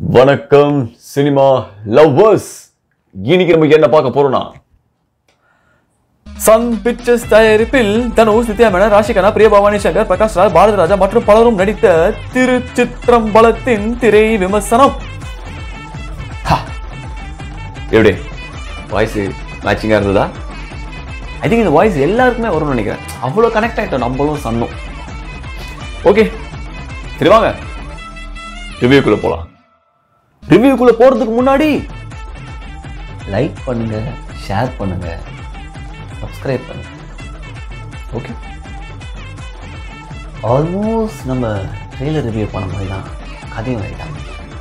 வணக்கம் cinema lovers இன்னைக்கு நம்ம என்ன பார்க்க போறோம்னா சன் பிக்சர்ஸ் தயாரிப்பில் தனுஷ் நித்யா மேனன் ராஷிகனா பிரிய பவானி சங்கர் பிரகாஷ் ராஜ் பாரதி ராஜா மற்றும் பலரும் நடித்த திருச்சிற்றம்பலத்தின் திரை விமர்சனம் ஹா. எப்படி வாய்ஸ் மேட்சிங்கா இருந்ததா ஐ திங்க் இந்த வாய்ஸ் எல்லாருக்குமே வரும்னு நினைக்கிறேன் அவ்வளோ கனெக்ட் ஆகிட்டோம் நம்மளும் சன்னும் ஓகே சரி வாங்க ரிவ்யூக்குள்ள போலாம் ரிவ்யூக்குள்ள போறதுக்கு முன்னாடி லைக் பண்ணுங்க ஷேர் பண்ணுங்க சப்ஸ்கிரைப் பண்ணுங்க ஓகே ஆல்மோஸ்ட் நம்ம ட்ரெய்லர் ரிவ்யூ பண்ண மாதிரி தான் கதையும் ஆயிட்டாங்க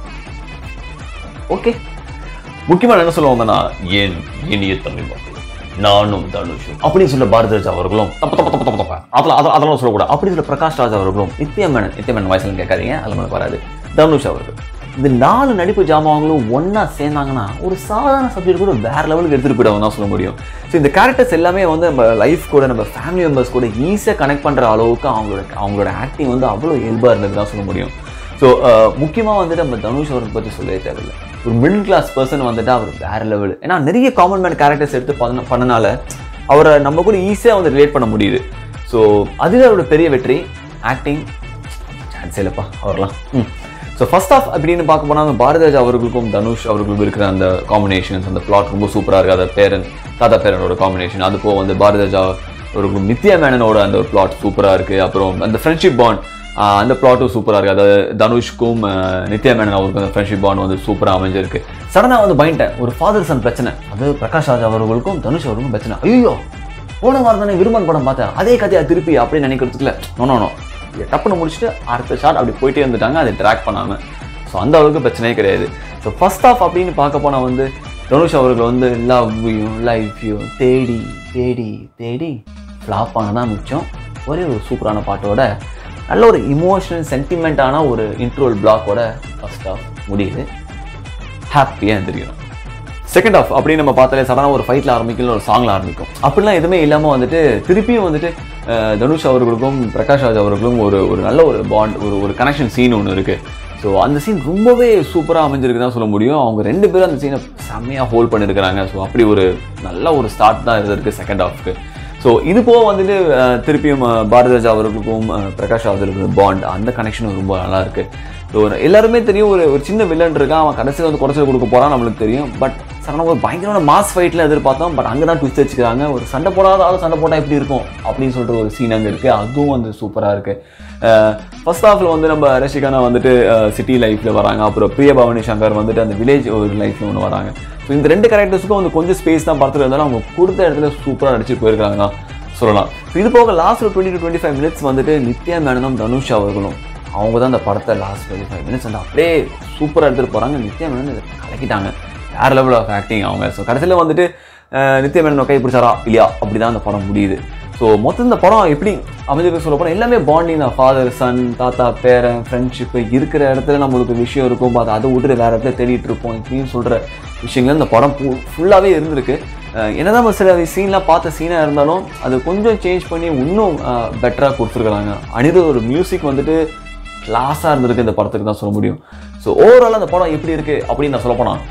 ஓகே முக்கியமா என்ன சொல்ல வந்தேன்னா என் இனிய தமிழ் மக்கள் நானும் தனுஷும் அப்படின்னு சொல்ல பாரதி ராஜா அவர்களும் தப்ப தப்ப தப்ப தப்ப தப்ப அதெல்லாம் அதெல்லாம் அதெல்லாம் சொல்லக்கூடாது அப்படி சொல்ல பிரகாஷ் ராஜ் அவர்களும் நித்யா மேனன் நித்யா மேனன் வயசுல கேட்காதீங்க அதில் மேலே வராது தனுஷ் அவர்கள் இந்த நாலு நடிப்பு ஜாமான்களும் ஒண்ணா சேர்ந்தாங்கன்னா ஒரு சாதாரண சப்ஜெக்ட் கூட வேற லெவலுக்கு எடுத்துட்டு போயிடுவாங்க தான் சொல்ல முடியும் ஸோ இந்த கேரக்டர்ஸ் எல்லாமே வந்து நம்ம லைஃப் கூட நம்ம ஃபேமிலி மெம்பர்ஸ் கூட ஈஸியாக கனெக்ட் பண்ற அளவுக்கு அவங்களோட அவங்களோட ஆக்டிங் வந்து அவ்வளோ இயல்பாக இருந்தது தான் சொல்ல முடியும் ஸோ முக்கியமாக வந்துட்டு நம்ம தனுஷ் அவரை பற்றி சொல்லவே தேவையில்லை ஒரு மிடில் கிளாஸ் பர்சன் வந்துட்டு அவர் வேற லெவல் ஏன்னா நிறைய காமன் மேன் கேரக்டர்ஸ் எடுத்து பண்ண பண்ணனால அவரை நம்ம கூட ஈஸியாக வந்து ரிலேட் பண்ண முடியுது ஸோ அதுவே அவரோட பெரிய வெற்றி ஆக்டிங் சான்ஸ் இல்லைப்பா அவர்லாம் ம் ஸோ ஃபர்ஸ்ட் ஆஃப் அப்படின்னு பார்க்க போனால் பாரதிராஜ் அவர்களுக்கும் தனுஷ் அவர்களுக்கும் இருக்கிற அந்த காம்பினேஷன்ஸ் அந்த பிளாட் ரொம்ப சூப்பராக இருக்குது அந்த பேரன் தாத்தா பேரனோட காம்பினேஷன் அது போக வந்து பாரதிராஜா அவர்களுக்கும் நித்யா மேனனோட அந்த பிளாட் சூப்பராக இருக்குது அப்புறம் அந்த ஃப்ரெண்ட்ஷிப் பாண்ட் அந்த பிளாட்டும் சூப்பராக இருக்குது அதாவது தனுஷ்க்கும் ஆஹ், நித்யா மேனன் அவருக்கும் அந்த ஃப்ரெண்ட்ஷிப் பாண்ட் வந்து சூப்பராக அமைஞ்சிருக்கு சடனாக வந்து பயன்ட்டேன் ஒரு ஃபாதர் சன் பிரச்சனை அது பிரகாஷ் ராஜ் அவர்களுக்கும் தனுஷ் அவர்களுக்கும் பிரச்சனை ஐயோ போன வாரம் தானே விரும்பன் படம் பார்த்தேன் அதே கதையா திருப்பி அப்படின்னு நினைக்கிறதுக்குல நோ நோ டப்புன்னு முடிச்சுட்டு அடுத்த ஷாட் அப்படி போயிட்டே இருந்துட்டாங்க அதை ட்ராக் பண்ணாமல் ஸோ அந்த அளவுக்கு பிரச்சனையே கிடையாது ஸோ ஃபர்ஸ்ட் ஆஃப் அப்படின்னு பார்க்க போனால் வந்து தனுஷ் அவர்கள் வந்து லவ் யூ லைஃப் யூ தேடி தேடி தேடி ஃப்ளாப் ஆனதான் மிச்சம் ஒரே ஒரு சூப்பரான பாட்டோட நல்ல ஒரு இமோஷனல் சென்டிமெண்ட்டான ஒரு இன்ட்ரோல் பிளாக்கோட ஃபர்ஸ்ட் ஆஃப் முடியுது ஹாப்பியாக இருந்திருக்கணும் செகண்ட் ஆஃப் அப்படி நம்ம பார்த்தாலே சடனாக ஒரு ஃபைட்டில் ஆரம்பிக்கல ஒரு சாங்கில் ஆரம்பிக்கும் அப்படிலாம் எதுவுமே இல்லாமல் வந்துட்டு திருப்பியும் வந்துட்டு அஹ், தனுஷ் அவர்களுக்கும் பிரகாஷ் ராஜ் அவர்களுக்கும் ஒரு ஒரு நல்ல ஒரு பாண்ட் ஒரு ஒரு கனெக்ஷன் சீன் ஒன்று இருக்குது ஸோ அந்த சீன் ரொம்பவே சூப்பராக அமைஞ்சிருக்கு தான் சொல்ல முடியும் அவங்க ரெண்டு பேரும் அந்த சீனை செம்மையாக ஹோல்ட் பண்ணியிருக்கிறாங்க ஸோ அப்படி ஒரு நல்ல ஒரு ஸ்டார்ட் தான் இருந்திருக்கு செகண்ட் ஹாஃப்க்கு ஸோ இது போக வந்துட்டு அஹ், திருப்பியும் அஹ், பாரதிராஜா அவர்களுக்கும் அஹ், பிரகாஷ் ராஜ் அவர்களுக்கும் பாண்ட் அந்த கனெக்ஷனும் ரொம்ப நல்லா இருக்கு ஸோ எல்லாருமே தெரியும் ஒரு ஒரு சின்ன வில்லன் இருக்கான் அவன் கடைசியில் வந்து குறைச்சல் கொடுக்க போறான் நம்மளுக்கு தெரியும் பட் சரணம் ஒரு பயங்கரமான மாஸ் ஃபைட்டில் எதிர்பார்த்தோம் பட் அங்கே தான் ட்விஸ்ட் வச்சுக்கிறாங்க ஒரு சண்டை போடாத ஆள் சண்டை போட்டால் எப்படி இருக்கும் அப்படின்னு சொல்லிட்டு ஒரு சீன் அங்கே இருக்குது அதுவும் வந்து சூப்பராக இருக்குது ஃபர்ஸ்ட் ஹாஃபில் வந்து நம்ம ரஷிகானா வந்துட்டு சிட்டி லைஃப்பில் வராங்க அப்புறம் பிரிய பவானி சங்கர் வந்துட்டு அந்த வில்லேஜ் ஒரு லைஃப்பில் ஒன்று வராங்க ஸோ இந்த ரெண்டு கேரக்டர்ஸுக்கும் வந்து கொஞ்சம் ஸ்பேஸ் தான் படத்தில் இருந்தாலும் அவங்க கொடுத்த இடத்துல சூப்பராக நடிச்சு போயிருக்காங்க தான் சொல்லலாம் So இது போக லாஸ்ட் ஒரு twenty to twenty five minutes வந்துட்டு நித்யா மேனனும் தனுஷ் அவர்களும் அவங்க தான் அந்த படத்தை லாஸ்ட் டுவெண்ட்டி ஃபைவ் மினிட்ஸ் வந்து அப்படியே சூப்பராக எடுத்துகிட்டு போகிறாங்க நித்யா மேனன் இதை கலக்கிட்டாங்க வேறு லெவல் ஆஃப் ஆக்டிங் அவங்க ஸோ கடைசியில் வந்துட்டு அஹ், நித்யா மேனன் கை பிடிச்சாரா இல்லையா அப்படி தான் அந்த படம் முடியுது ஸோ மொத்தம் இந்த படம் எப்படி அமைஞ்சிருக்கு சொல்ல போனால் எல்லாமே பாண்டிங் தான் ஃபாதர் சன் தாத்தா பேரன் ஃப்ரெண்ட்ஷிப்பு இருக்கிற இடத்துல நம்மளுக்கு விஷயம் இருக்கும் பார்த்து அதை விட்டுட்டு வேறு இடத்துல தேடிட்டு இருப்போம் இப்படின்னு சொல்கிற விஷயங்கள் இந்த படம் ஃபுல்லாகவே இருந்திருக்கு அஹ் என்னதான் நம்ம சில சீன்லாம் பார்த்த சீனாக இருந்தாலும் அது கொஞ்சம் சேஞ்ச் பண்ணி இன்னும் பெட்டராக கொடுத்துருக்குறாங்க அனிருத் ஒரு மியூசிக் வந்துட்டு கிளாஸாக இருந்திருக்கு இந்த படத்துக்கு தான் சொல்ல முடியும் ஸோ ஓவரால் அந்த படம் எப்படி இருக்குது அப்படின்னு நான் சொல்ல போனால்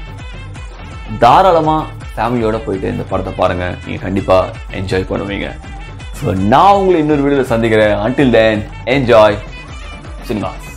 தாராளமாக ஃபேமிலியோட போயிட்டு இந்த படத்தை பாருங்கள் நீங்கள் கண்டிப்பாக என்ஜாய் பண்ணுவீங்க ஸோ நான் உங்களை இன்னொரு வீடியோவில் சந்திக்கிறேன் அன்டில் தென் என்ஜாய் சினிமாஸ்